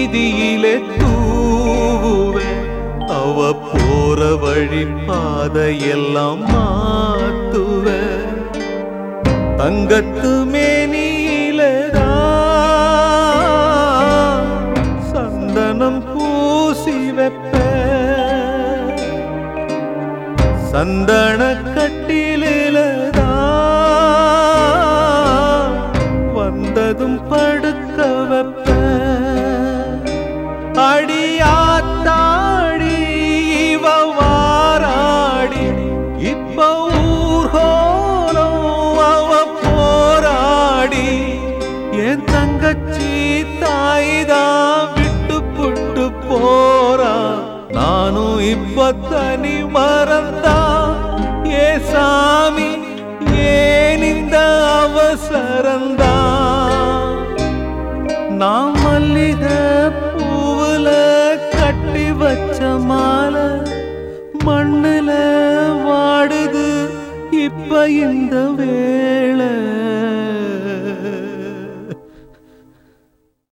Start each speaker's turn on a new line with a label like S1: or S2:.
S1: வீதியிலே தூவேன் அவ போற வழி பாதையெல்லாம் மாத்துவேன் தங்கத்து மேனியிலதான் சந்தனம் பூசி வைப்பேன் சந்தன கட்டிலதான் வந்ததும் படுக்க வைப்பேன் அடியாத்தாடி இவ வாராடி இப்ப ஊர்கோலம் அவ போராடி என் தங்கச்சி தாய்தான் விட்டு புட்டு போறா நானும் இப்ப தனி மறந்தா ஏ சாமி ஏன் இந்த அவசரந்தா நான் மல்லிகை பூவுல கட்டி வச்ச மாலை மண்ணுல வாடுது இப்ப இந்த வேள